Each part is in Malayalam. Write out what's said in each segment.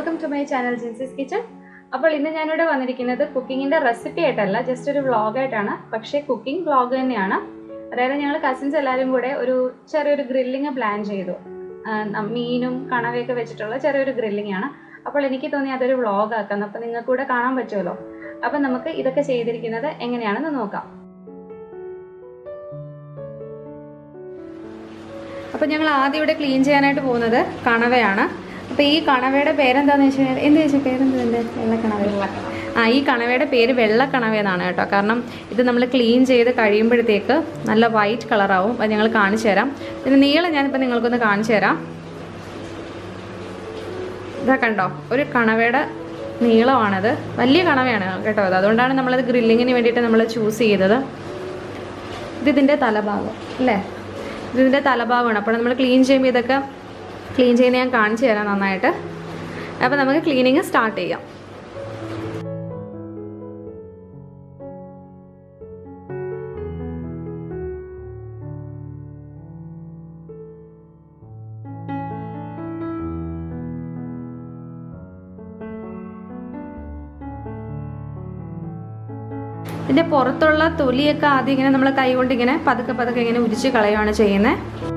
Welcome to my channel Jinsis kitchen അപ്പോൾ ഇന്ന് ഞാനിവിടെ വന്നിരിക്കുന്നത് കുക്കിങ്ങിന്റെ റെസിപ്പി ആയിട്ടല്ല ജസ്റ്റ് ഒരു വ്ളോഗ് ആയിട്ടാണ് പക്ഷേ കുക്കിംഗ് വ്ളോഗ് തന്നെയാണ് അതായത് ഞങ്ങൾ കസിൻസ് എല്ലാവരും കൂടെ ഒരു ചെറിയൊരു ഗ്രില്ലിങ് പ്ലാൻ ചെയ്തു ആ, ന- മീനും കണവയൊക്കെ വെച്ചിട്ടുള്ള ചെറിയൊരു ഗ്രില്ലിംഗ് ആണ് അപ്പോൾ എനിക്ക് തോന്നി അതൊരു വ്ളോഗ് ആക്കാം അപ്പോൾ നിങ്ങൾക്ക് കൂടെ കാണാൻ പറ്റുമല്ലോ അപ്പം നമുക്ക് ഇതൊക്കെ ചെയ്തിരിക്കുന്നത് എങ്ങനെയാണെന്ന് നോക്കാം അപ്പോൾ ഞങ്ങൾ ആദ്യം ഇവിടെ ക്ലീൻ ചെയ്യാനായിട്ട് പോകുന്നത് കണവയാണ് അപ്പോൾ ഈ കണവയുടെ പേരെന്താണെന്ന് വെച്ച് കഴിഞ്ഞാൽ എന്ത് ചോദിച്ചാൽ പേരെന്ത് എൻ്റെ വെള്ളക്കണവ ആ ഈ കണവയുടെ പേര് വെള്ളക്കണവ എന്നാണ് കേട്ടോ കാരണം ഇത് നമ്മൾ ക്ലീൻ ചെയ്ത് കഴിയുമ്പോഴത്തേക്ക് നല്ല വൈറ്റ് കളറാവും അത് ഞങ്ങൾ കാണിച്ചു തരാം ഇതിന് നീളം ഞാനിപ്പോൾ നിങ്ങൾക്കൊന്ന് കാണിച്ചു തരാം ഇതാ കണ്ടോ ഒരു കണവയുടെ നീളമാണത് വലിയ കണവയാണ് കേട്ടോ അത് അതുകൊണ്ടാണ് നമ്മളത് ഗ്രില്ലിങ്ങിന് വേണ്ടിയിട്ട് നമ്മൾ ചൂസ് ചെയ്തത് ഇത് ഇതിൻ്റെ തലഭാഗം അല്ലേ ഇത് ഇതിൻ്റെ തലഭാഗമാണ് അപ്പോൾ നമ്മൾ ക്ലീൻ ചെയ്യുമ്പോൾ ഇതൊക്കെ ക്ലീൻ ചെയ്യുന്ന ഞാൻ കാണിച്ചു തരാം നന്നായിട്ട് അപ്പോൾ നമുക്ക് ക്ലീനിങ് സ്റ്റാർട്ട് ചെയ്യാം ഇതിൻ്റെ പുറത്തുള്ള തൊലിയൊക്കെ ആദ്യം ഇങ്ങനെ നമ്മൾ കൈ കൊണ്ട് ഇങ്ങനെ പതുക്കെ പതുക്കെ ഇങ്ങനെ ഉരിച്ച് കളയുകയാണ് ചെയ്യുന്നത്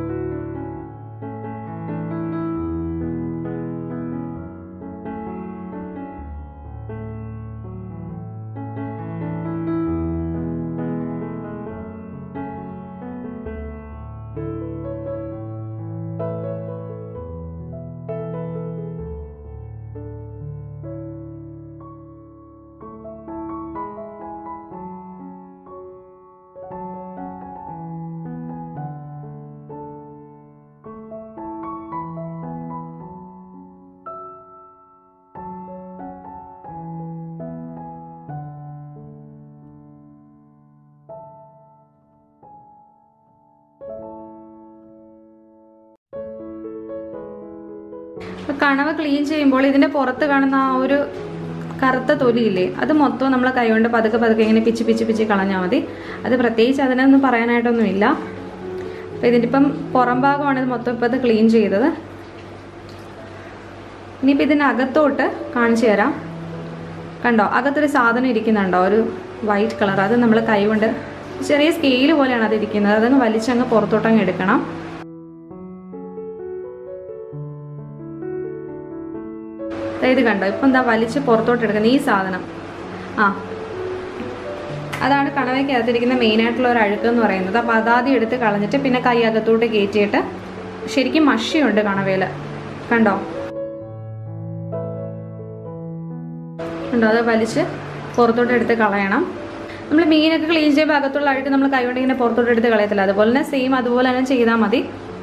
അപ്പൊ കണവ ക്ലീൻ ചെയ്യുമ്പോൾ ഇതിന്റെ പുറത്ത് കാണുന്ന ആ ഒരു കറുത്ത തൊലിയില്ലേ അത് മൊത്തം നമ്മൾ കൈകൊണ്ട് പതുക്കെ പതുക്കെ ഇങ്ങനെ പിച്ച് പിച്ച് പിച്ച് കളഞ്ഞാൽ മതി അത് പ്രത്യേകിച്ച് അതിനൊന്നും പറയാനായിട്ടൊന്നുമില്ല അപ്പോൾ ഇതിൻ്റെ ഇപ്പം പുറം ഭാഗമാണ് ഇത് മൊത്തം ഇപ്പോൾ ഇത് ക്ലീൻ ചെയ്തത് ഇനിയിപ്പോൾ ഇതിനകത്തോട്ട് കാണിച്ചു തരാം കണ്ടോ അകത്തൊരു സാധനം ഇരിക്കുന്നുണ്ടോ ഒരു വൈറ്റ് കളർ അത് നമ്മൾ കൈകൊണ്ട് ചെറിയ സ്കെയിൽ പോലെയാണ് അത് ഇരിക്കുന്നത് അതങ്ങ് വലിച്ചങ്ങ് പുറത്തോട്ടങ്ങ് എടുക്കണം ദേ ഇത് കണ്ടോ ഇപ്പം എന്താ വലിച്ച് പുറത്തോട്ട് എടുക്കുന്നത് ഈ സാധനം ആ അതാണ് കണവയ്ക്കകത്തിരിക്കുന്ന മെയിനായിട്ടുള്ള ഒരു അഴുക്ക് എന്ന് പറയുന്നത് അപ്പോൾ അതാദ്യം എടുത്ത് കളഞ്ഞിട്ട് പിന്നെ കൈ അകത്തോട്ട് കയറ്റിയിട്ട് ശരിക്കും മഷിയുണ്ട് കണവയിൽ കണ്ടോ കണ്ടോ അത് വലിച്ച് പുറത്തോട്ട് എടുത്ത് കളയണം നമ്മൾ മീനൊക്കെ ക്ലീൻ ചെയ്യുമ്പോൾ അകത്തുള്ള അഴുക്ക് നമ്മൾ കൈകൊണ്ട് ഇങ്ങനെ പുറത്തോട്ട് എടുത്ത് കളയത്തില്ല അതുപോലെ തന്നെ സെയിം അതുപോലെ തന്നെ ചെയ്താൽ മതി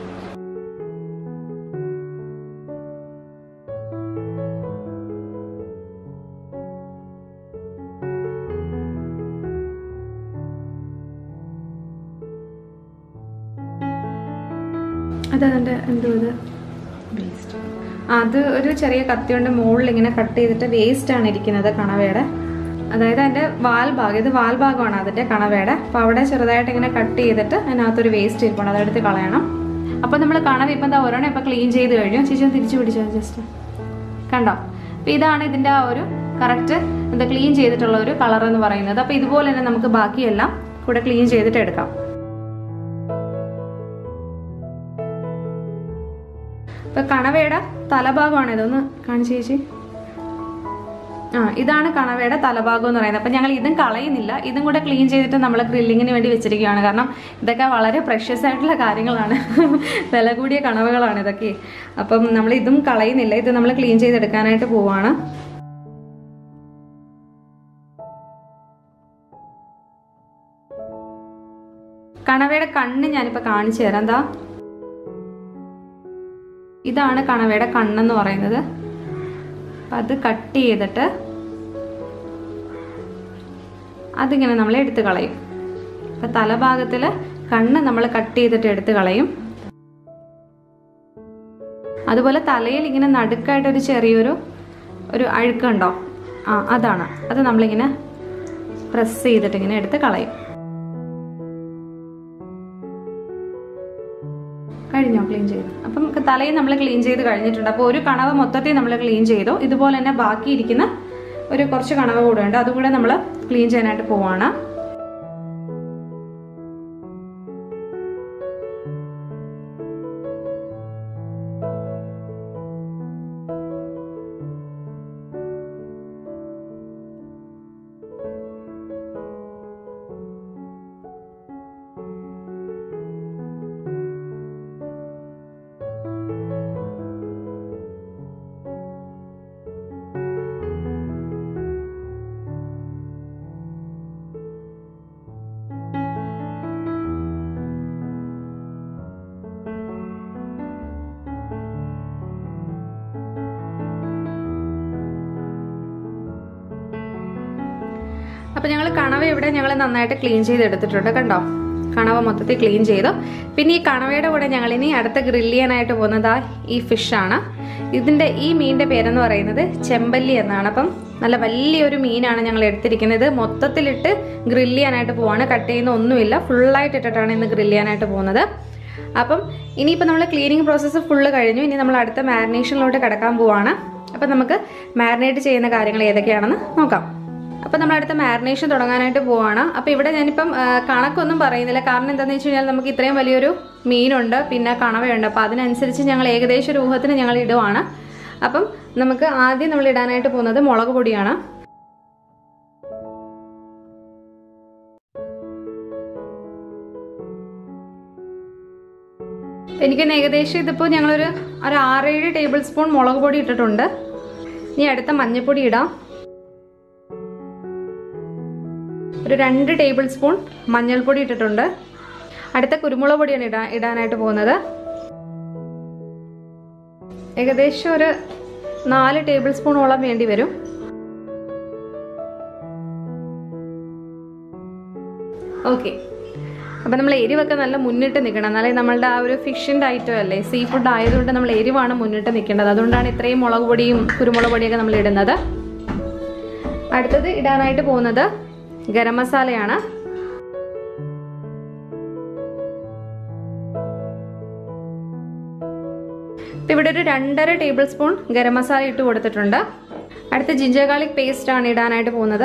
അതതിൻ്റെ എന്തോ ഇത് വേസ്റ്റ് അത് ഒരു ചെറിയ കത്തി കൊണ്ട് മുകളിൽ ഇങ്ങനെ കട്ട് ചെയ്തിട്ട് വേസ്റ്റ് ആണ് ഇരിക്കുന്നത് കണവയുടെ അതായത് അതിൻ്റെ വാൽ ഭാഗം ഇത് വാൽ ഭാഗമാണ് അതിൻ്റെ കണവയുടെ അപ്പോൾ അവിടെ ചെറുതായിട്ട് ഇങ്ങനെ കട്ട് ചെയ്തിട്ട് അതിനകത്തൊരു വേസ്റ്റ് ഇരിപ്പുണ്ട് അതെടുത്ത് കളയണം അപ്പോൾ നമ്മൾ കണവ ഇപ്പം എന്താ ഒരെണ്ണം ഇപ്പം ക്ലീൻ ചെയ്ത് കഴിഞ്ഞു ചേച്ചി ഒന്ന് തിരിച്ചു പിടിച്ചോ ജസ്റ്റ് കണ്ടോ അപ്പോൾ ഇതാണ് ഇതിൻ്റെ ആ ഒരു കറക്റ്റ് എന്താ ക്ലീൻ ചെയ്തിട്ടുള്ള ഒരു കളർ എന്ന് പറയുന്നത് അപ്പോൾ ഇതുപോലെ തന്നെ നമുക്ക് ബാക്കിയെല്ലാം കൂടെ ക്ലീൻ ചെയ്തിട്ട് എടുക്കാം ഇപ്പൊ കണവയുടെ തലഭാഗമാണ് ഇതൊന്ന് കാണിച്ചു ചേച്ചി ആ ഇതാണ് കണവയുടെ തലഭാഗം എന്ന് പറയുന്നത് അപ്പം ഞങ്ങൾ ഇതും കളയുന്നില്ല ഇതും കൂടെ ക്ലീൻ ചെയ്തിട്ട് നമ്മൾ ഗ്രില്ലിങ്ങിന് വേണ്ടി വെച്ചിരിക്കുകയാണ് കാരണം ഇതൊക്കെ വളരെ പ്രഷ്യസ് ആയിട്ടുള്ള കാര്യങ്ങളാണ് വില കൂടിയ കണവകളാണ് ഇതൊക്കെ അപ്പം നമ്മൾ ഇതും കളയുന്നില്ല ഇത് നമ്മൾ ക്ലീൻ ചെയ്തെടുക്കാനായിട്ട് പോവാണ് കണവയുടെ കണ്ണ് ഞാനിപ്പോൾ കാണിച്ചു തരാം എന്താ ഇതാണ് കണവയുടെ കണ്ണെന്ന് പറയുന്നത് അപ്പം അത് കട്ട് ചെയ്തിട്ട് അതിങ്ങനെ നമ്മൾ എടുത്ത് കളയും അപ്പം തലഭാഗത്തിൽ കണ്ണ് നമ്മൾ കട്ട് ചെയ്തിട്ട് എടുത്ത് കളയും അതുപോലെ തലയിൽ ഇങ്ങനെ നടുക്കായിട്ട് ഒരു ചെറിയൊരു ഒരു അഴുക്കുണ്ടോ ആ അതാണ് അത് നമ്മളിങ്ങനെ പ്രസ് ചെയ്തിട്ട് ഇങ്ങനെ എടുത്ത് കളയും കഴിഞ്ഞോ ക്ലീൻ ചെയ്തു അപ്പം തലയും നമ്മൾ ക്ലീൻ ചെയ്ത് കഴിഞ്ഞിട്ടുണ്ട് അപ്പോൾ ഒരു കണവ മൊത്തത്തിൽ നമ്മൾ ക്ലീൻ ചെയ്തു ഇതുപോലെ തന്നെ ബാക്കിയിരിക്കുന്ന ഒരു കുറച്ച് കണവ കൂടെ ഉണ്ട് അതുകൂടെ നമ്മൾ ക്ലീൻ ചെയ്യാനായിട്ട് പോവാണ് അപ്പൊ ഞങ്ങൾ കണവ ഇവിടെ ഞങ്ങൾ നന്നായിട്ട് ക്ലീൻ ചെയ്ത് എടുത്തിട്ടുണ്ട് കണ്ടോ കണവ മൊത്തത്തിൽ ക്ലീൻ ചെയ്തു പിന്നെ ഈ കണവയുടെ കൂടെ ഞങ്ങൾ ഇനി അടുത്ത ഗ്രില്ല് ചെയ്യാനായിട്ട് പോകുന്നത് ആ ഈ ഫിഷാണ് ഇതിന്റെ ഈ മീനിന്റെ പേരെന്ന് പറയുന്നത് ചെമ്പല്ലി എന്നാണ് അപ്പം നല്ല വലിയൊരു മീനാണ് ഞങ്ങൾ എടുത്തിരിക്കുന്നത് ഇത് മൊത്തത്തിലിട്ട് ഗ്രില്ല് ചെയ്യാനായിട്ട് പോവാണ് കട്ട് ചെയ്യുന്ന ഒന്നുമില്ല ഫുള്ളായിട്ട് ഇട്ടിട്ടാണ് ഇന്ന് ഗ്രില്ല് ചെയ്യാനായിട്ട് പോകുന്നത് അപ്പം ഇനിയിപ്പോൾ നമ്മൾ ക്ലീനിങ് പ്രോസസ്സ് ഫുള്ള് കഴിഞ്ഞു ഇനി നമ്മൾ അടുത്ത മാരിനേഷനിലോട്ട് കിടക്കാൻ പോവാണ് അപ്പം നമുക്ക് മാരിനേറ്റ് ചെയ്യുന്ന കാര്യങ്ങൾ ഏതൊക്കെയാണെന്ന് നോക്കാം അപ്പം നമ്മൾ അടുത്ത മാരിനേഷൻ തുടങ്ങാനായിട്ട് പോവാണ് അപ്പം ഇവിടെ ഞാനിപ്പം ആ, കണക്കൊന്നും പറയുന്നില്ല കാരണം എന്താണെന്ന് വെച്ച് കഴിഞ്ഞാൽ നമുക്ക് ഇത്രയും വലിയൊരു മീനുണ്ട് പിന്നെ കണവയുണ്ട് അപ്പം അതിനനുസരിച്ച് ഞങ്ങൾ ഏകദേശം ഒരു ഊഹത്തിന് ഞങ്ങൾ ഇടുവാണ് അപ്പം നമുക്ക് ആദ്യം നമ്മൾ ഇടാനായിട്ട് പോകുന്നത് മുളക് പൊടിയാണ് എനിക്ക് ഏകദേശം ഇതിപ്പോൾ ഞങ്ങളൊരു ഒരു ആറേഴ് ടേബിൾ സ്പൂൺ മുളക് പൊടി ഇട്ടിട്ടുണ്ട് ഇനി അടുത്ത മഞ്ഞൾപ്പൊടി ഇടാം ഒരു രണ്ട് ടേബിൾ സ്പൂൺ മഞ്ഞൾപ്പൊടി ഇട്ടിട്ടുണ്ട് അടുത്ത കുരുമുളക് പൊടിയാണ് ഇടാൻ ഇടാനായിട്ട് പോകുന്നത് ഏകദേശം ഒരു നാല് ടേബിൾ സ്പൂണോളം വേണ്ടി വരും ഓക്കെ അപ്പം നമ്മൾ എരിവൊക്കെ നല്ല മുന്നിട്ട് നിൽക്കണം എന്നാലേ നമ്മളുടെ ആ ഒരു ഫിഷിൻ്റെ ഐറ്റം അല്ലേ സീ ഫുഡ് ആയതുകൊണ്ട് നമ്മൾ എരിവാണ് മുന്നിട്ട് നിൽക്കേണ്ടത് അതുകൊണ്ടാണ് ഇത്രയും മുളക് പൊടിയും കുരുമുളക് പൊടിയൊക്കെ നമ്മൾ ഇടുന്നത് അടുത്തത് ഇടാനായിട്ട് പോകുന്നത് ഗരം മസാലയാണ് ഇപ്പം ഇവിടെ ഒരു രണ്ടര ടേബിൾ സ്പൂൺ ഗരം മസാല ഇട്ട് കൊടുത്തിട്ടുണ്ട് അടുത്ത ജിഞ്ചർ ഗാർലിക് പേസ്റ്റ് ആണ് ഇടാനായിട്ട് പോകുന്നത്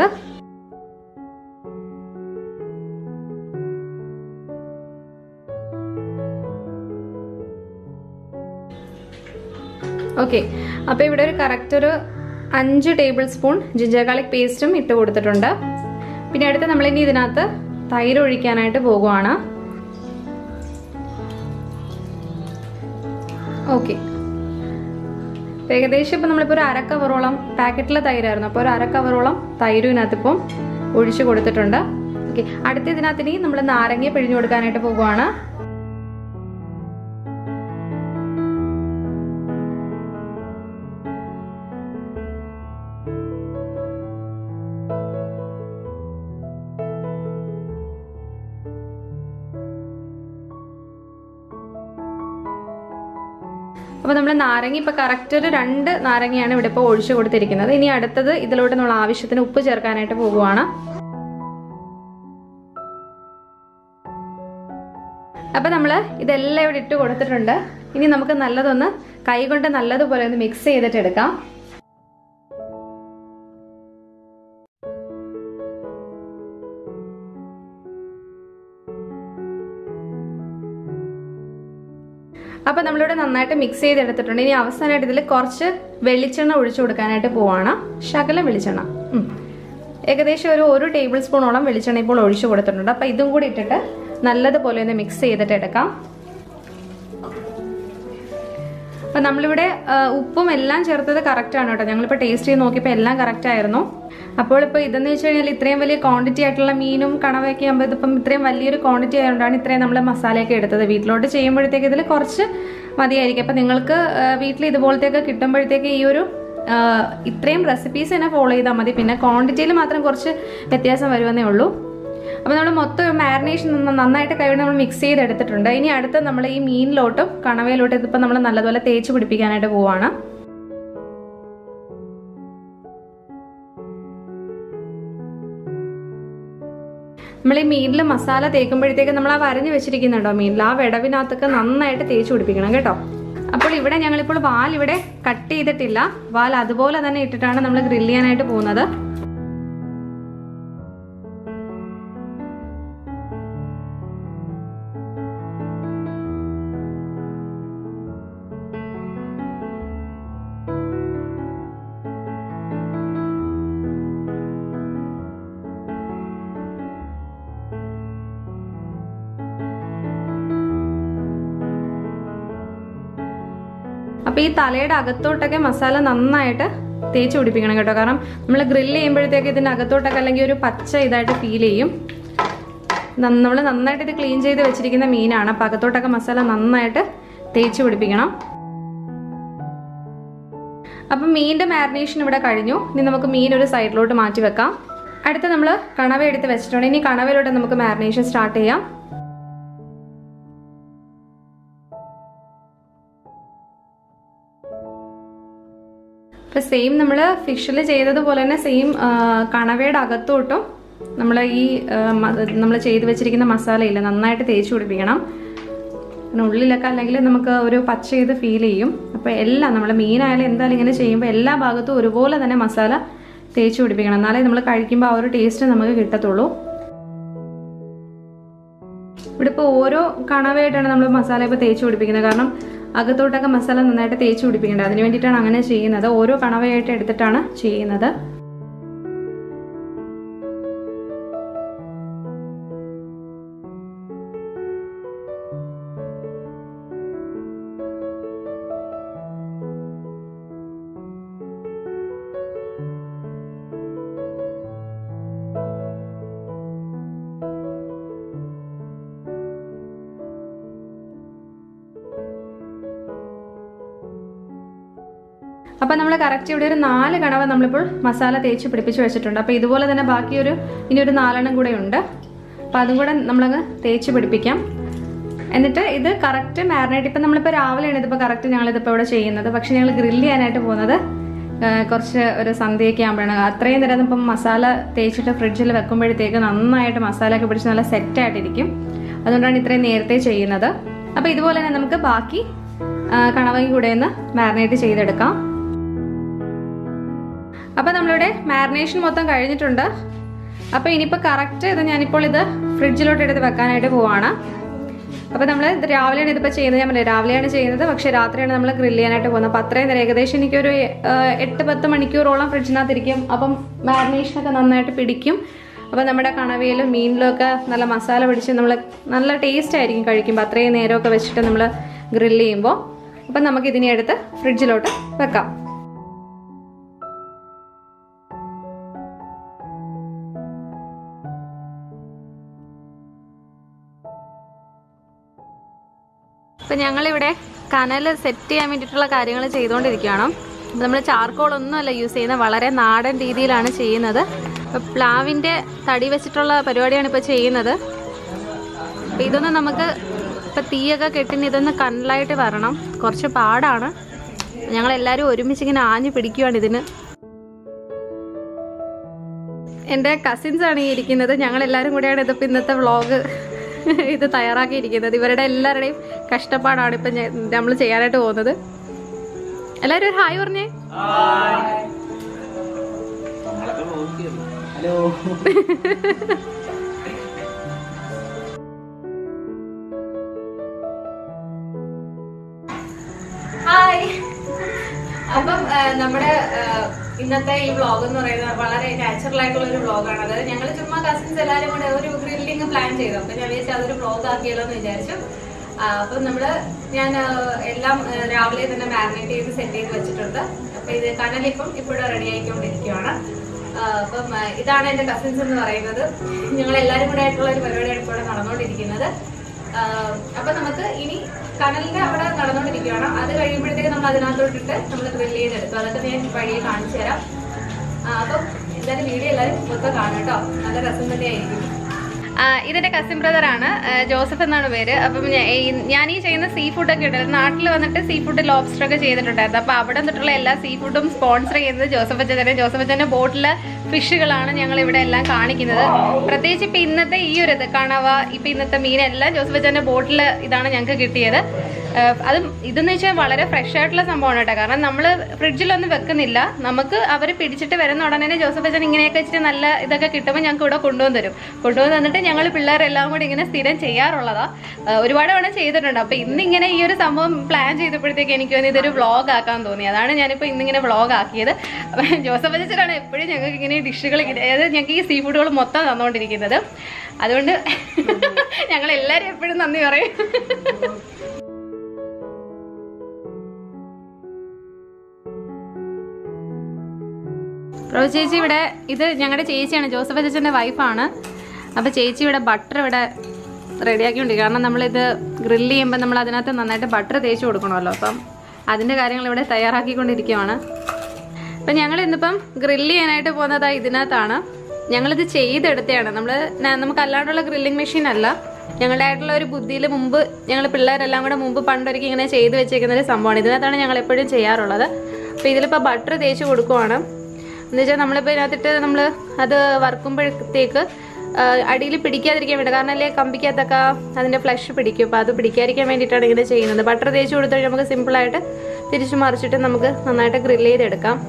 ഓക്കെ അപ്പോൾ ഇവിടെ ഒരു കറക്റ്റ് ഒരു അഞ്ച് ടേബിൾ സ്പൂൺ ജിഞ്ചർ ഗാർലിക് പേസ്റ്റും ഇട്ട് കൊടുത്തിട്ടുണ്ട് പിന്നെ അടുത്ത് നമ്മളിനി ഇതിനകത്ത് തൈര് ഒഴിക്കാനായിട്ട് പോകുവാണ് ഓക്കെ ഏകദേശം ഇപ്പം നമ്മളിപ്പോൾ ഒരു അര കവറോളം പാക്കറ്റിലെ തൈരായിരുന്നു അപ്പോൾ ഒരു അര കവറോളം തൈരും ഇതിനകത്ത് ഇപ്പം ഒഴിച്ചു കൊടുത്തിട്ടുണ്ട് ഓക്കെ അടുത്ത ഇതിനകത്ത് ഇനി നമ്മൾ നാരങ്ങ പിഴിഞ്ഞു കൊടുക്കാനായിട്ട് പോകുവാണ് അപ്പോൾ നമ്മൾ നാരങ്ങ ഇപ്പോൾ കറക്റ്റ് ഒരു രണ്ട് നാരങ്ങയാണ് ഇവിടെ ഇപ്പോൾ ഒഴിച്ചു കൊടുത്തിരിക്കുന്നത് ഇനി അടുത്തത് ഇതിലോട്ട് നമ്മൾ ആവശ്യത്തിന് ഉപ്പ് ചേർക്കാനായിട്ട് പോകുവാണ് അപ്പോൾ നമ്മൾ ഇതെല്ലാം ഇവിടെ ഇട്ട് കൊടുത്തിട്ടുണ്ട് ഇനി നമുക്ക് നല്ലതൊന്ന് കൈ കൊണ്ട് നല്ലതുപോലെ ഒന്ന് മിക്സ് ചെയ്തിട്ട് എടുക്കാം അപ്പോൾ നമ്മളിവിടെ നന്നായിട്ട് മിക്സ് ചെയ്തെടുത്തിട്ടുണ്ട് ഇനി അവസാനമായിട്ട് ഇതിൽ കുറച്ച് വെളിച്ചെണ്ണ ഒഴിച്ചു കൊടുക്കാനായിട്ട് പോവാണ് ശകലം വെളിച്ചെണ്ണ ഉം. ഏകദേശം ഒരു ഒരു ടേബിൾ സ്പൂണോളം വെളിച്ചെണ്ണ ഇപ്പോൾ ഒഴിച്ചു കൊടുത്തിട്ടുണ്ട് അപ്പോൾ ഇതും കൂടി ഇട്ടിട്ട് നല്ലതുപോലെ ഒന്ന് മിക്സ് ചെയ്തിട്ട് എടുക്കാം അപ്പം നമ്മളിവിടെ ആ, ഉപ്പും എല്ലാം ചേർത്തത് കറക്റ്റ് ആണ് കേട്ടോ ഞങ്ങളിപ്പോൾ ടേസ്റ്റ് ചെയ്ത് നോക്കിയപ്പോൾ എല്ലാം കറക്റ്റ് ആയിരുന്നു അപ്പോൾ ഇപ്പോൾ ഇതെന്ന് വെച്ച് കഴിഞ്ഞാൽ ഇത്രയും വലിയ ക്വാണ്ടിറ്റി ആയിട്ടുള്ള മീനും കണവയൊക്കെ ആകുമ്പോൾ ഇതിപ്പം ഇത്രയും വലിയൊരു ക്വാണ്ടിറ്റി ആയതുകൊണ്ടാണ് ഇത്രയും നമ്മൾ മസാലയൊക്കെ എടുത്തത് വീട്ടിലോട്ട് ചെയ്യുമ്പോഴത്തേക്ക് ഇതിൽ കുറച്ച് മതിയായിരിക്കും അപ്പം നിങ്ങൾക്ക് ആ, വീട്ടിൽ ഇതുപോലത്തെയൊക്കെ കിട്ടുമ്പോഴത്തേക്ക് ഈ ഒരു ആ, ഇത്രയും റെസിപ്പീസ് തന്നെ ഫോളോ ചെയ്താൽ മതി പിന്നെ ക്വാണ്ടിറ്റിയിൽ മാത്രം കുറച്ച് വ്യത്യാസം വരുമെന്നേ ഉള്ളൂ അപ്പോൾ നമ്മൾ മൊത്തം മാരിനേഷൻ നന്നായിട്ട് കൈകൊണ്ട് നമ്മൾ മിക്സ് ചെയ്തെടുത്തിട്ടുണ്ട് ഇനി അടുത്ത നമ്മൾ ഈ മീനിലോട്ടും കണവയിലോട്ടും ഇതിപ്പോൾ നമ്മൾ നല്ലതുപോലെ തേച്ച് പിടിപ്പിക്കാനായിട്ട് പോവാണ് നമ്മൾ ഈ മീനിൽ മസാല തേക്കുമ്പോഴത്തേക്ക് നമ്മൾ ആ വരഞ്ഞു വെച്ചിരിക്കുന്നുണ്ടോ മീനിൽ ആ വിടവിനകത്തൊക്കെ നന്നായിട്ട് തേച്ച് പിടിപ്പിക്കണം കേട്ടോ അപ്പോൾ ഇവിടെ ഞങ്ങളിപ്പോൾ വാൽ ഇവിടെ കട്ട് ചെയ്തിട്ടില്ല വാൽ അതുപോലെ തന്നെ ഇട്ടിട്ടാണ് നമ്മൾ ഗ്രില്ല് ചെയ്യാനായിട്ട് പോകുന്നത് അപ്പോൾ ഈ തലയുടെ അകത്തോട്ടൊക്കെ മസാല നന്നായിട്ട് തേച്ച് പിടിപ്പിക്കണം കേട്ടോ കാരണം നമ്മൾ ഗ്രില്ല് ചെയ്യുമ്പോഴത്തേക്ക് ഇതിൻ്റെ അകത്തോട്ടൊക്കെ അല്ലെങ്കിൽ ഒരു പച്ച ഇതായിട്ട് ഫീൽ ചെയ്യും നമ്മൾ നന്നായിട്ട് ഇത് ക്ലീൻ ചെയ്ത് വെച്ചിരിക്കുന്ന മീനാണ് അപ്പോൾ അകത്തോട്ടൊക്കെ മസാല നന്നായിട്ട് തേച്ച് പിടിപ്പിക്കണം അപ്പം മീനിൻ്റെ മാരിനേഷൻ ഇവിടെ കഴിഞ്ഞു ഇനി നമുക്ക് മീൻ ഒരു സൈഡിലോട്ട് മാറ്റി വെക്കാം അടുത്ത് നമ്മൾ കണവ എടുത്ത് വെച്ചിട്ടുണ്ട് ഇനി കണവയിലോട്ട് നമുക്ക് മാരിനേഷൻ സ്റ്റാർട്ട് ചെയ്യാം ഇപ്പം സെയിം നമ്മൾ ഫിഷിൽ ചെയ്തതുപോലെ തന്നെ സെയിം കണവയുടെ അകത്തോട്ടും നമ്മൾ ഈ നമ്മൾ ചെയ്ത് വെച്ചിരിക്കുന്ന മസാലയില്ല നന്നായിട്ട് തേച്ച് പിടിപ്പിക്കണം പിന്നെ ഉള്ളിലൊക്കെ അല്ലെങ്കിൽ നമുക്ക് ഒരു പച്ച ഇത് ഫീൽ ചെയ്യും അപ്പോൾ എല്ലാം നമ്മൾ മീനായാലും എന്തായാലും ഇങ്ങനെ ചെയ്യുമ്പോൾ എല്ലാ ഭാഗത്തും ഒരുപോലെ തന്നെ മസാല തേച്ച് പിടിപ്പിക്കണം എന്നാലേ നമ്മൾ കഴിക്കുമ്പോൾ ആ ഒരു ടേസ്റ്റ് നമുക്ക് കിട്ടത്തുള്ളൂ ഇവിടെ ഇപ്പോൾ ഓരോ കണവയായിട്ടാണ് നമ്മൾ മസാല ഇപ്പോൾ തേച്ച് പിടിപ്പിക്കുന്നത് കാരണം അകത്തോട്ടൊക്കെ മസാല നന്നായിട്ട് തേച്ച് പിടിപ്പിക്കേണ്ടത് അതിന് വേണ്ടിയിട്ടാണ് അങ്ങനെ ചെയ്യുന്നത് ഓരോ കണവയായിട്ട് എടുത്തിട്ടാണ് ചെയ്യുന്നത് അപ്പം നമ്മൾ കറക്റ്റ് ഇവിടെ ഒരു നാല് കണവ നമ്മളിപ്പോൾ മസാല തേച്ച് പിടിപ്പിച്ച് വെച്ചിട്ടുണ്ട് അപ്പോൾ ഇതുപോലെ തന്നെ ബാക്കി ഒരു ഇനി ഒരു നാലെണ്ണം കൂടെ ഉണ്ട് അപ്പോൾ അതും കൂടെ നമ്മളങ്ങ് തേച്ച് പിടിപ്പിക്കാം എന്നിട്ട് ഇത് കറക്റ്റ് മാരിനേറ്റ് ഇപ്പം നമ്മളിപ്പോൾ രാവിലെയാണ് ഇതിപ്പോൾ കറക്റ്റ് ഞങ്ങളിതിപ്പോൾ ഇവിടെ ചെയ്യുന്നത് പക്ഷേ ഞങ്ങൾ ഗ്രില്ല് ചെയ്യാനായിട്ട് പോകുന്നത് ആ, കുറച്ച് ഒരു സന്ധ്യയൊക്കെ ആകുമ്പോഴാണ് അത്രയും നേരം ഇപ്പം മസാല തേച്ചിട്ട് ഫ്രിഡ്ജിൽ വെക്കുമ്പോഴത്തേക്ക് നന്നായിട്ട് മസാലയൊക്കെ പിടിച്ച് നല്ല സെറ്റായിട്ടിരിക്കും അതുകൊണ്ടാണ് ഇത്രയും നേരത്തെ ചെയ്യുന്നത് അപ്പോൾ ഇതുപോലെ തന്നെ നമുക്ക് ബാക്കി ആ, കണവയും കൂടെ ഒന്ന് മാരിനേറ്റ് ചെയ്തെടുക്കാം അപ്പോൾ നമ്മളിവിടെ മാരിനേഷൻ മൊത്തം കഴിഞ്ഞിട്ടുണ്ട് അപ്പോൾ ഇനിയിപ്പോൾ കറക്റ്റ് ഇത് ഞാനിപ്പോൾ ഇത് ഫ്രിഡ്ജിലോട്ട് എടുത്ത് വെക്കാനായിട്ട് പോവാണ് അപ്പോൾ നമ്മൾ ഇത് രാവിലെയാണ് ഇതിപ്പോൾ ചെയ്യുന്നത് ഞാൻ പറഞ്ഞില്ലേ രാവിലെയാണ് ചെയ്യുന്നത് പക്ഷേ രാത്രിയാണ് നമ്മൾ ഗ്രില്ല് ചെയ്യാനായിട്ട് പോകുന്നത് അപ്പോൾ അത്രയും നേരം ഏകദേശം എനിക്കൊരു ആ, എട്ട് പത്ത് മണിക്കൂറോളം ഫ്രിഡ്ജിനകത്തിരിക്കും അപ്പം മാരിനേഷനൊക്കെ നന്നായിട്ട് പിടിക്കും അപ്പോൾ നമ്മുടെ കണവയിലും മീനിലും ഒക്കെ നല്ല മസാല പിടിച്ച് നമ്മൾ നല്ല ടേസ്റ്റ് ആയിരിക്കും കഴിക്കുമ്പോൾ അത്രയും നേരമൊക്കെ വെച്ചിട്ട് നമ്മൾ ഗ്രില്ല് ചെയ്യുമ്പോൾ അപ്പം നമുക്ക് ഇതിനെ എടുത്ത് ഫ്രിഡ്ജിലോട്ട് വെക്കാം അപ്പം ഞങ്ങളിവിടെ കനൽ സെറ്റ് ചെയ്യാൻ വേണ്ടിയിട്ടുള്ള കാര്യങ്ങൾ ചെയ്തുകൊണ്ടിരിക്കുകയാണ് നമ്മൾ ചാർക്കോൾ ഒന്നുമല്ല യൂസ് ചെയ്യുന്നത് വളരെ നാടൻ രീതിയിലാണ് ചെയ്യുന്നത് ഇപ്പം പ്ലാവിൻ്റെ തടി വെച്ചിട്ടുള്ള പരിപാടിയാണ് ഇപ്പോൾ ചെയ്യുന്നത് അപ്പം ഇതൊന്ന് നമുക്ക് ഇപ്പം തീയൊക്കെ കെട്ടിന് ഇതൊന്ന് കനലായിട്ട് വരണം കുറച്ച് പാടാണ് ഞങ്ങളെല്ലാവരും ഒരുമിച്ച് ഇങ്ങനെ ആഞ്ഞു പിടിക്കുവാണ് ഇതിന് എൻ്റെ കസിൻസ് ആണ് ഈ ഇരിക്കുന്നത് ഞങ്ങൾ എല്ലാവരും കൂടെയാണ് ഇതിപ്പോൾ ഇന്നത്തെ വ്ളോഗ് ഇത് തയ്യാറാക്കിയിരിക്കുന്നത് ഇവരുടെ എല്ലാവരുടെയും കഷ്ടപ്പാടാണ് ഇപ്പം നമ്മൾ ചെയ്യാനായിട്ട് പോകുന്നത് എല്ലാവരും ഒരു ഹായ് പറഞ്ഞേ ഹലോ ഹായ് അപ്പം ആ, നമ്മുടെ ആ, ഇന്നത്തെ ഈ വ്ളോഗ് എന്ന് പറയുന്നത് വളരെ നാച്ചുറൽ ആയിട്ടുള്ള ഒരു വ്ളോഗാണ് അതായത് ഞങ്ങൾ ചുമ്മാ കസിൻസ് എല്ലാവരും കൂടെ ഒരു ഗ്രില്ലിങ് പ്ലാൻ ചെയ്തു അപ്പൊ ഞാൻ വിചാരിച്ചു അതൊരു വ്ളോഗ് ആക്കിയല്ലോ എന്ന് വിചാരിച്ചു ആ, അപ്പം നമ്മള് ഞാൻ ആ, എല്ലാം ആ, രാവിലെ തന്നെ മാരിനേറ്റ് ചെയ്ത് സെറ്റ് ചെയ്ത് വെച്ചിട്ടുണ്ട് അപ്പൊ ഇത് കനലിപ്പം ഇപ്പോഴും റെഡി ആയിക്കൊണ്ടിരിക്കുകയാണ് ആ, അപ്പം ആ, ഇതാണ് എന്റെ കസിൻസ് എന്ന് പറയുന്നത് ഞങ്ങൾ എല്ലാവരും കൂടെ ആയിട്ടുള്ള ഒരു പരിപാടിയാണ് ഇപ്പോൾ ഇവിടെ നടന്നുകൊണ്ടിരിക്കുന്നത് ആഹ് അപ്പൊ നമുക്ക് ഇനി കനലിന്റെ അവിടെ നടന്നുകൊണ്ടിരിക്കുകയാണ് അത് കഴിയുമ്പോഴത്തേക്ക് നമ്മൾ അതിനകത്തോട്ടിട്ട് നമ്മൾ ഗ്രില്ല് ചെയ്തെടുത്തു അതൊക്കെ ഞാൻ വഴിയെ കാണിച്ചു തരാം ആഹ് അപ്പം എന്തായാലും വീഡിയോ എല്ലാവരും മൊത്തം കാണും കേട്ടോ നല്ല രസം തന്നെയായിരിക്കും ആ, ഇതെന്റെ കസിൻ ബ്രദർ ആണ് ആ, ജോസഫ് എന്നാണ് പേര് അപ്പം ഞാ- ഈ- ഞാൻ ഈ ചെയ്യുന്ന സീ ഫുഡ് ഒക്കെ ഉണ്ട് നാട്ടിൽ വന്നിട്ട് സീ ഫുഡ് ലോബ്സ്റ്റർ ഒക്കെ ചെയ്തിട്ടുണ്ടായിരുന്നു അപ്പൊ അവിടെ തൊട്ടുള്ള എല്ലാ സീ ഫുഡും സ്പോൺസർ ചെയ്യുന്നത് ജോസഫ് അച്ഛൻ തന്നെ ജോസഫ് അച്ഛന്റെ ബോട്ടിലെ ഫിഷുകളാണ് ഞങ്ങൾ ഇവിടെ എല്ലാം കാണിക്കുന്നത് പ്രത്യേകിച്ച് ഇപ്പൊ ഇന്നത്തെ ഈ ഒരു ഇത് കണവ ഇപ്പൊ ഇന്നത്തെ മീനെല്ലാം ജോസഫ് അച്ഛന്റെ ബോട്ടിൽ ഇതാണ് ഞങ്ങൾക്ക് കിട്ടിയത് ആ, അതും ഇതെന്ന് വെച്ചാൽ വളരെ ഫ്രഷ് ആയിട്ടുള്ള സംഭവമാണ് കേട്ടോ കാരണം നമ്മൾ ഫ്രിഡ്ജിലൊന്നും വെക്കുന്നില്ല നമുക്ക് അവർ പിടിച്ചിട്ട് വരുന്ന ഉടനെ തന്നെ ജോസഫ് അച്ഛൻ ഇങ്ങനെയൊക്കെ വെച്ചിട്ട് നല്ല ഇതൊക്കെ കിട്ടുമ്പോൾ ഞങ്ങൾക്ക് ഇവിടെ കൊണ്ടുവന്ന് തരും കൊണ്ടുവന്ന് തന്നിട്ട് ഞങ്ങൾ പിള്ളേരെല്ലാം കൂടി ഇങ്ങനെ സ്ഥിരം ചെയ്യാറുള്ളതാ ആ, ഒരുപാട് തവണ ചെയ്തിട്ടുണ്ട് അപ്പൊ ഇന്നിങ്ങനെ ഈ ഒരു സംഭവം പ്ലാൻ ചെയ്തപ്പോഴത്തേക്ക് എനിക്ക് തോന്നി ഇതൊരു വ്ളോഗ് ആക്കാൻ തോന്നി അതാണ് ഞാനിപ്പോൾ ഇന്നിങ്ങനെ വ്ളോഗ് ആക്കിയത് അപ്പൊ ജോസഫ് അച്ഛനാണ് എപ്പോഴും ഞങ്ങൾക്ക് ഇങ്ങനെ ഡിഷുകൾ അതായത് ഞങ്ങൾക്ക് ഈ സീ ഫുഡുകൾ മൊത്തം തന്നുകൊണ്ടിരിക്കുന്നത് അതുകൊണ്ട് ഞങ്ങൾ എല്ലാവരും എപ്പോഴും നന്ദി പറയും പ്രഭു ചേച്ചി ഇവിടെ ഇത് ഞങ്ങളുടെ ചേച്ചിയാണ് ജോസഫ് ചേച്ചൻ്റെ വൈഫാണ് അപ്പോൾ ചേച്ചി ഇവിടെ ബട്ടർ ഇവിടെ റെഡിയാക്കിക്കൊണ്ടിരിക്കും കാരണം നമ്മളിത് ഗ്രില്ല് ചെയ്യുമ്പോൾ നമ്മൾ അതിനകത്ത് നന്നായിട്ട് ബട്ടർ തേച്ച് കൊടുക്കണമല്ലോ അപ്പം അതിൻ്റെ കാര്യങ്ങൾ ഇവിടെ തയ്യാറാക്കിക്കൊണ്ടിരിക്കുകയാണ് അപ്പം ഞങ്ങൾ ഇന്നിപ്പം ഗ്രില്ല് ചെയ്യാനായിട്ട് പോകുന്നത് ഇതിനകത്താണ് ഞങ്ങളിത് ചെയ്തെടുത്തതാണ് നമ്മൾ നമുക്ക് അല്ലാണ്ടുള്ള ഗ്രില്ലിംഗ് മെഷീൻ അല്ല ഞങ്ങളുടെ ആയിട്ടുള്ള ഒരു ബുദ്ധിയിൽ മുമ്പ് ഞങ്ങൾ പിള്ളേരെല്ലാം കൂടെ മുമ്പ് പണ്ടൊരിക്കൽ ഇങ്ങനെ ചെയ്ത് വെച്ചേക്കുന്ന ഒരു സംഭവമാണ് ഇതിനകത്താണ് ഞങ്ങൾ എപ്പോഴും ചെയ്യാറുള്ളത് അപ്പോൾ ഇതിലിപ്പോൾ ബട്ടർ തേച്ച് കൊടുക്കുവാണ് എന്ന് വെച്ചാൽ നമ്മളിപ്പോൾ ഇതിനകത്തിട്ട് നമ്മൾ അത് വറുക്കുമ്പോഴത്തേക്ക് അടിയിൽ പിടിക്കാതിരിക്കാൻ വേണ്ടി കാരണം അല്ലേ കമ്പിക്കകത്തൊക്കെ അതിൻ്റെ ഫ്ലഷ് പിടിക്കും അപ്പോൾ അത് പിടിക്കാതിരിക്കാൻ വേണ്ടിയിട്ടാണ് ഇങ്ങനെ ചെയ്യുന്നത് ബട്ടർ തേച്ച് കൊടുത്തു കഴിഞ്ഞാൽ നമുക്ക് സിമ്പിളായിട്ട് തിരിച്ചു മറിച്ചിട്ട് നമുക്ക് നന്നായിട്ട് ഗ്രില്ല് ചെയ്തെടുക്കാം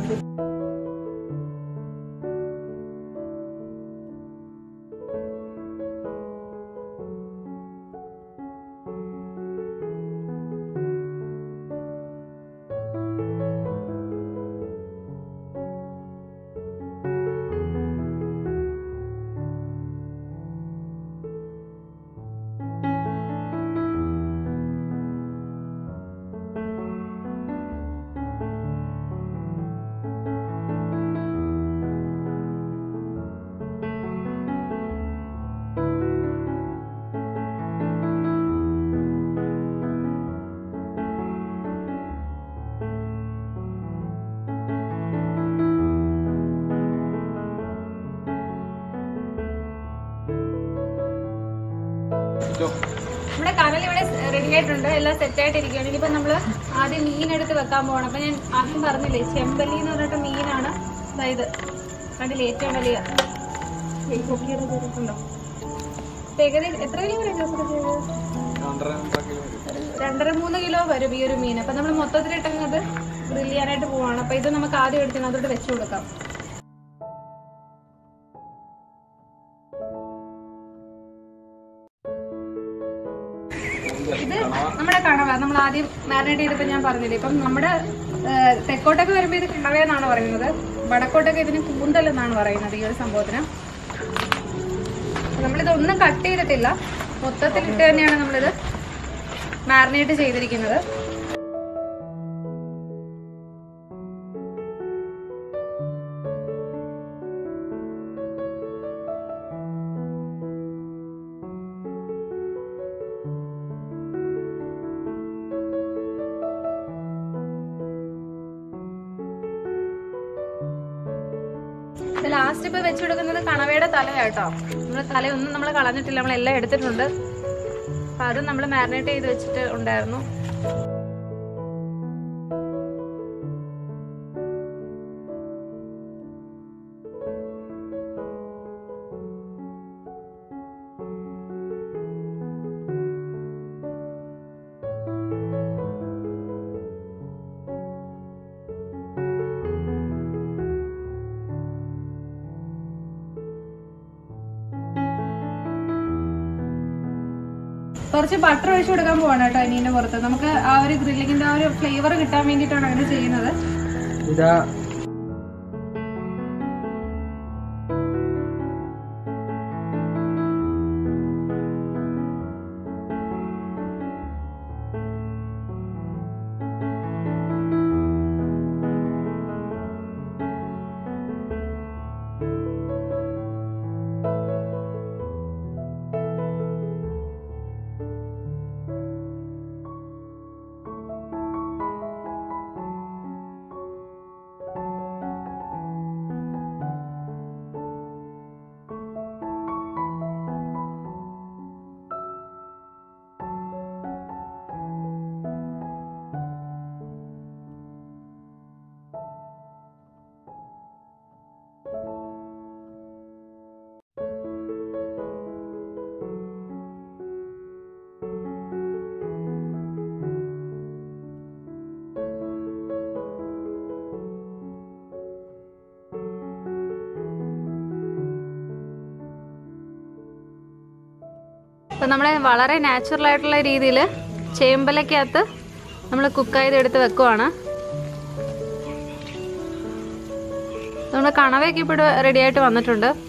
നമ്മുടെ കനൽ ഇവിടെ റെഡി ആയിട്ടുണ്ട് എല്ലാം സെറ്റ് ആയിട്ടിരിക്കുകയാണ് ഇനിയിപ്പോ നമ്മള് ആദ്യം മീൻ എടുത്ത് വെക്കാൻ പോകണം അപ്പൊ ഞാൻ ആദ്യം പറഞ്ഞില്ലേ ചെമ്പല്ലി എന്ന് പറഞ്ഞിട്ട് മീനാണ് അതായത് കണ്ടില്ലേ ഏറ്റവും വലിയ ഈ കൊക്കിയുടെ ചെറുപ്പുണ്ടോ ഇപ്പൊ ഏകദേശം എത്ര കിലോ വരും ജോസഫ് ഇത്? രണ്ടര മൂന്ന് കിലോ വരും ഈ ഒരു മീൻ അപ്പൊ നമ്മൾ മൊത്തത്തിലിട്ടത് ഗ്രില്ല് ചെയ്യാനായിട്ട് പോവാണ് അപ്പൊ ഇത് നമുക്ക് ആദ്യം എടുത്ത് അതോട്ട് വെച്ചു കൊടുക്കാം ഇത് നമ്മുടെ കണവ നമ്മൾ ആദ്യം മാരിനേറ്റ് ചെയ്തപ്പോൾ ഞാൻ പറഞ്ഞില്ലേ ഇപ്പം നമ്മുടെ ഏഹ്, തെക്കോട്ടൊക്കെ വരുമ്പോൾ ഇത് കണവയെന്നാണ് പറയുന്നത് വടക്കോട്ടൊക്കെ ഇതിന് കൂന്തൽ എന്നാണ് പറയുന്നത് ഈ ഒരു സംഭവത്തിന് നമ്മളിതൊന്നും കട്ട് ചെയ്തിട്ടില്ല മൊത്തത്തിലിട്ട് തന്നെയാണ് നമ്മളിത് മാരിനേറ്റ് ചെയ്തിരിക്കുന്നത് ഇത് ലാസ്റ്റ് ഇപ്പൊ വെച്ച് കൊടുക്കുന്നത് കണവയുടെ തല കേട്ടോ നമ്മള് തലയൊന്നും നമ്മൾ കളഞ്ഞിട്ടില്ല നമ്മളെല്ലാം എടുത്തിട്ടുണ്ട് അപ്പൊ അത് നമ്മൾ മാരിനേറ്റ് ചെയ്ത് വെച്ചിട്ട് ഉണ്ടായിരുന്നു കുറച്ച് ബട്ടർ ഒഴിച്ചു കൊടുക്കാൻ പോവാണ് കേട്ടോ അനീന്റെ പുറത്ത് നമുക്ക് ആ ഒരു ഗ്രില്ലിങ്ങിന്റെ ആ ഒരു ഫ്ലേവർ കിട്ടാൻ വേണ്ടിയിട്ടാണ് അങ്ങനെ ചെയ്യുന്നത് ഇതാ അപ്പം നമ്മൾ വളരെ നാച്ചുറൽ ആയിട്ടുള്ള രീതിയിൽ ചേമ്പലക്കകത്ത് നമ്മൾ കുക്ക് ചെയ്ത് എടുത്ത് വെക്കുവാണ് നമ്മുടെ കണവയൊക്കെ ഇപ്പോൾ റെഡി ആയിട്ട് വന്നിട്ടുണ്ട്